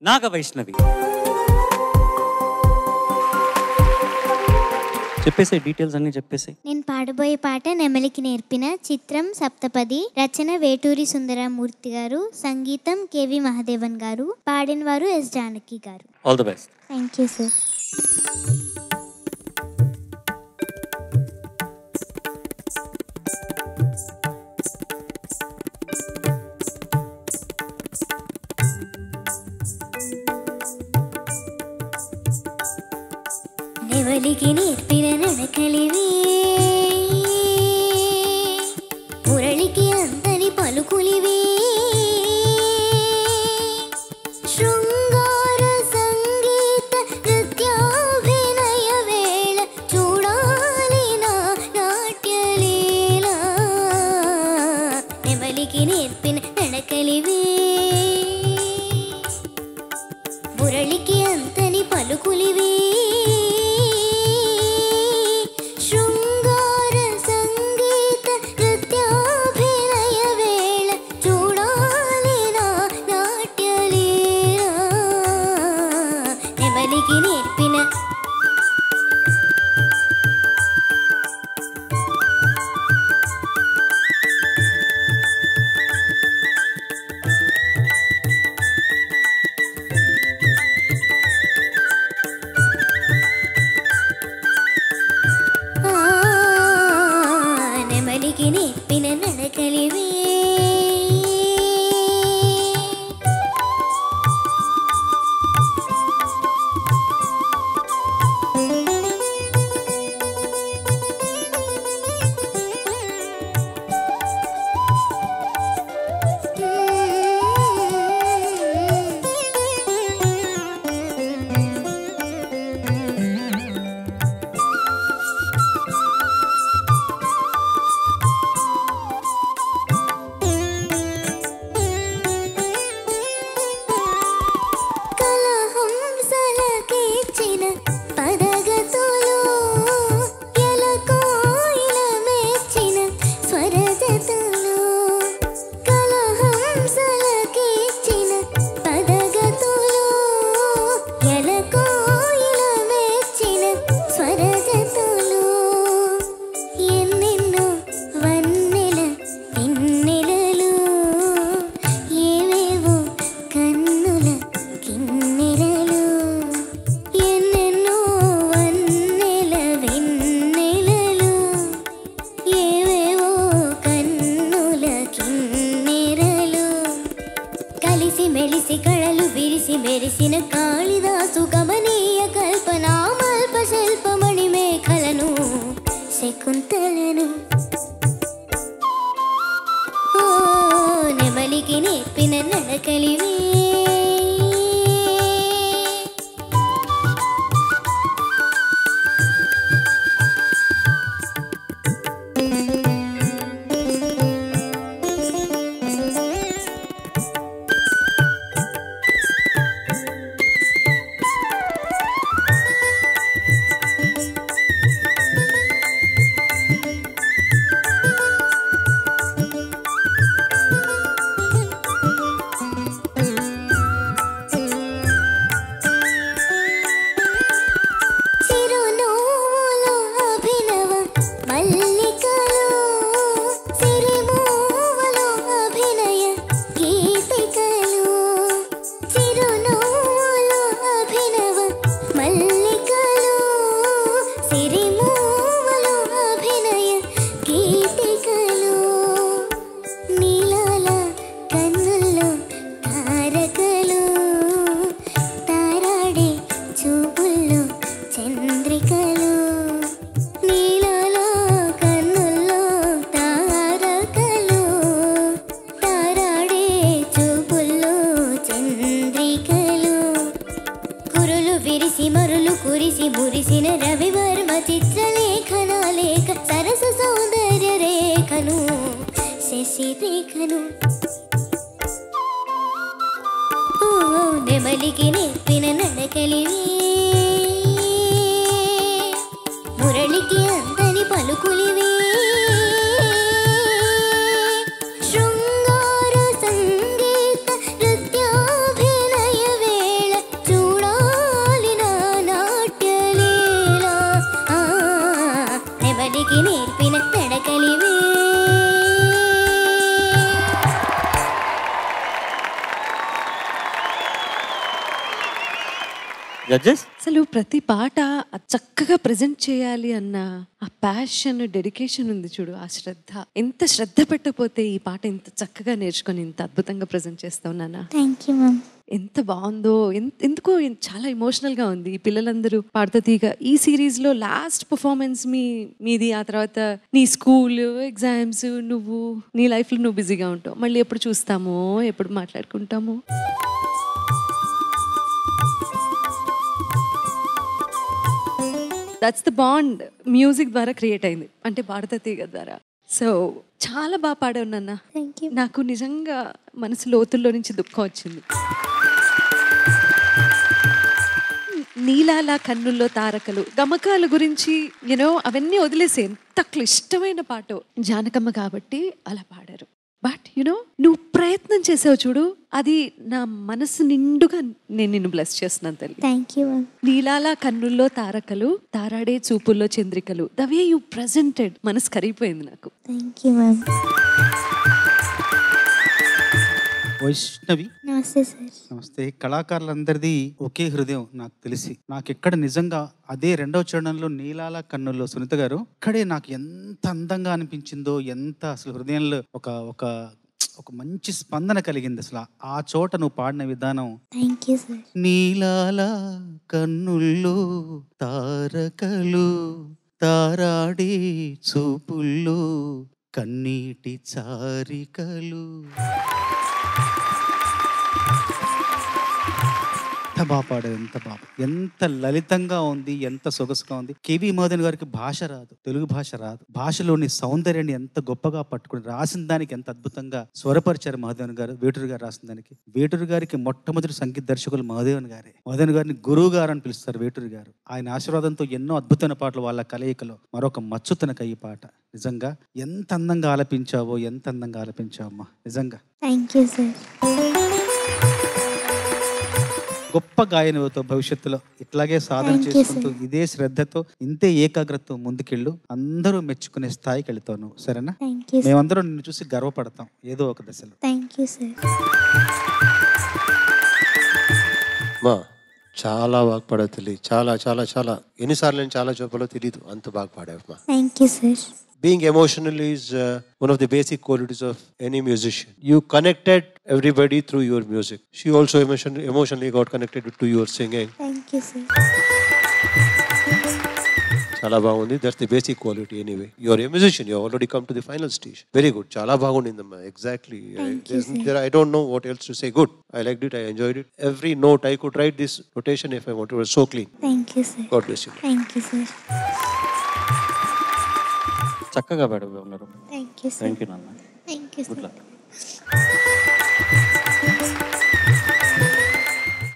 నాగ Vaishnavi చెప్పేసే details అన్ని చెప్పేసి నేను పాడబోయే పాట నెమలికి నేర్పిన చిత్రం సప్తపది రచన వేటూరి సుందరమూర్తి గారు సంగీతం కేవి మహాదేవన్ గారు పాడిన వారు ఎస్ జానకి గారు all the best thank you sir నెవలికి నేర్పిన నడకలివి మురళికి అంతని పలుకులివి శృంగార సంగీత నృత్యాభినయ వేళ చూడాలి నా నాట్యలీల నెమలికి నేర్పిన నడకలివి మురళికి అంతని పలుకులివి శృంగార సంగీత నృత్యాభినయ వేళ చూడాలి నా నాట్యలీల నెమలికి నేర్పిన ఆ, నెమలికి నేర్పిన నడకలివే కలహంసలకిచ్చిన పదగతులు ఎలకోయిల మెచ్చిన స్వరజతులు కలహంసలకిచ్చిన పదగతులు ఎలకోయిల మెచ్చిన స్వరజతులు ఎన్నెన్నో వన్నెల ఎన్నెలలు ఏవేవో కన్నుల కిన్నెరలు ఎన్నెన్నో వన్నెల వెన్నెలలు ఏవేవో కన్నుల కిన్నెరలు కలిసి మెలిసి కళలు విరిసి మెరిసిన కాళిదాసు కమనీయ కల్పన మల్ప శిల్పమణి మేఖలను శకుంతలను ఓ నెమలికి నేర్పిన నడకలివే చిరునవ్వులు అభినవ మల్లికలు సిరిమూవలు అభినయ గీతికలు చిరునవ్వులు అభినవ మల్లికలు సిరిమూవలు అభినయ గీతికలు నీలాల కన్నుల్లో తారకలు తారాడే చూపుల్లో చంద్రికలు నీలాల కన్నుల్లో తారకలు తారాడే చూపుల్లో చంద్రికలు కురులు విరిసి మరులు కురిసి మురిసిన రవివర్మ చిత్రలేఖన లేఖ సరస సౌందర్య రేఖను శశి రేఖను ఓ నెమలికి నేర్పిన నడకలివి మురళికి అందని పలుకులివి శృంగార సంగీత నృత్యాభినయ వేళ జడ్జెస్ అసలు ప్రతి పాట ఆ చక్కగా ప్రజెంట్ చేయాలి అన్న ఆ ప్యాషన్ డెడికేషన్ ఉంది చూడు ఆ శ్రద్ధ ఎంత శ్రద్ధ పెట్టకపోతే ఈ పాట ఇంత చక్కగా నేర్చుకొని ఇంత అద్భుతంగా ప్రజెంట్ చేస్తావు నాన్న థ్యాంక్ యూ మ్యామ్ ఎంత బాగుందో ఎన్- ఎందుకో ఎన్- చాలా ఎమోషనల్ గా ఉంది ఈ పిల్లలందరూ పాడతా తీగ ఈ సిరీస్ లో లాస్ట్ పర్ఫార్మెన్స్ మీ మీది ఆ తర్వాత నీ స్కూల్ ఎగ్జామ్స్ నువ్వు నీ లైఫ్ లో నువ్వు బిజీగా ఉంటావు మళ్ళీ ఎప్పుడు చూస్తామో ఎప్పుడు మాట్లాడుకుంటామో దట్స్ ద బాండ్ మ్యూజిక్ ద్వారా క్రియేట్ అయింది అంటే పాడతా తీగ ద్వారా సో చాలా బాగా పాడావు నాన్న థ్యాంక్ యూ నాకు నిజంగా మనసు లోతుల్లో నుంచి దుఃఖం వచ్చింది నీలాల కన్నుల్లో తారకలు గమకాల గురించి యూనో అవన్నీ వదిలేసే ఎంత క్లిష్టమైన పాట జానకమ్మ కాబట్టి అలా పాడారు బట్ యునో నువ్వు ప్రయత్నం చేసావు చూడు అది నా మనసు నిండుగా నేను నిన్ను బ్లెస్ చేస్తున్నాను తల్లి థ్యాంక్ యూ మ్యామ్ నీలాల కన్నుల్లో తారకలు తారాడే చూపుల్లో చంద్రికలు ద వే యూ ప్రజెంటెడ్ మనసు కరిగిపోయింది నాకు థ్యాంక్ యూ మ్యామ్ వైష్ణవి నమస్తే సార్ నమస్తే కళాకారులందరిది ఒకే హృదయం నాకు తెలిసి నాకు ఎక్కడ నిజంగా అదే రెండవ చరణంలో నీలాల కన్నుల్లో సునీత గారు ఇక్కడే నాకు ఎంత అందంగా అనిపించిందో ఎంత అసలు హృదయంలో ఒక ఒక ఒక మంచి స్పందన కలిగింది అసలు ఆ- ఆ చోట నువ్వు పాడిన విధానం థ్యాంక్ యూ సార్ నీలాల కన్నుల్లో తారకలు తారాడే చూపుల్లో కన్నీటి చారికలు ఎంత బాగా పాడారు ఎంత బాగా ఎంత లలితంగా ఉంది ఎంత సొగసుగా ఉంది కేవి మోదన్ గారికి భాష రాదు తెలుగు భాష రాదు భాషలోని సౌందర్యాన్ని ఎంత గొప్పగా పట్టుకుని రాసిన దానికి ఎంత అద్భుతంగా స్వరపరిచారు మహాదేవన్ గారు వేటూరు గారు రాసిన దానికి వేటూరు గారికి మొట్టమొదటి సంగీత దర్శకులు మహాదేవన్ గారే మహాదేవన్ గారిని గురువు గారు అని పిలుస్తారు వేటూరు గారు ఆయన ఆశీర్వాదంతో ఎన్నో అద్భుతమైన పాటలు వాళ్ళ కలయికలో మరొక మచ్చుతనక ఈ పాట నిజంగా ఎంత అందంగా ఆలపించావో ఎంత అందంగా ఆలపించావమ్మా నిజంగా థ్యాంక్ యూ సార్ గొప్ప గాయనితో భవిష్యత్తులో ఇట్లాగే సాధన Thank you, చేసుకుంటూ ఇదే శ్రద్ధతో ఇంతే ఏకాగ్రతతో ముందుకెళ్ళు అందరూ మెచ్చుకునే స్థాయికి వెళ్తావు నువ్వు సరేనా థ్యాంక్ యూ సార్ మేమందరం నిన్ను చూసి గర్వపడతాం ఏదో ఒక దశలో థ్యాంక్ యూ సార్ మా చాలా బాగా పాడావు తల్లి చాలా చాలా చాలా ఎన్నిసార్లు నేను చాలా చెప్పాలో తెలియదు అంత బాగా పాడావు మా thank you sir being emotional is one of the basic qualities of any musician you connected everybody through your music she also emotion emotionally got connected to your singing thank you sir చాలా బాగుంది that's the basic quality anyway your a musician you already come to the final stage very good చాలా బాగుండిందమ్మా exactly I don't know what else to say good I like it I enjoyed it every note I could write this rotation if I want so clean thank you sir God bless you thank you sir చక్కగా పాడావు ఉన్నారు thank you sir thank you నాన్న thank you good sir luck